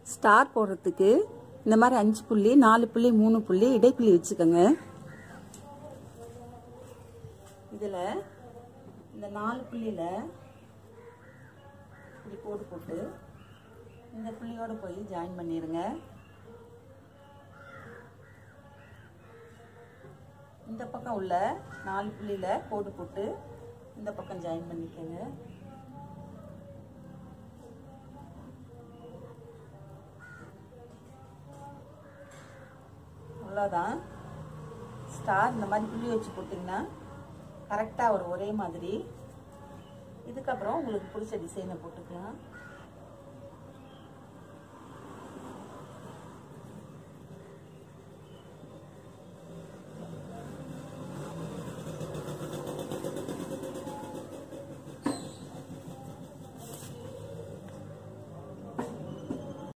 star போடுறதுக்கு இந்த மாதிரி அஞ்சு புள்ளி நாலு புள்ளி மூணு புள்ளி இடைப்புள்ளி வச்சுக்கோங்க இதில் இந்த நாலு புள்ளியில் இப்படி போட்டு போட்டு இந்த புள்ளியோட போய் ஜாயின் பண்ணிடுங்க இந்த பக்கம் உள்ள நாலு புள்ளியில் கோடு போட்டு இந்த பக்கம் ஜாயின் பண்ணிக்கோங்க அவ்வளோதான் ஸ்டார் இந்த மாதிரி புள்ளி வச்சு போட்டிங்கன்னா கரெக்டாக வரும் ஒரே மாதிரி இதுக்கப்புறம் உங்களுக்கு பிடிச்ச டிசைனை போட்டுக்கலாம்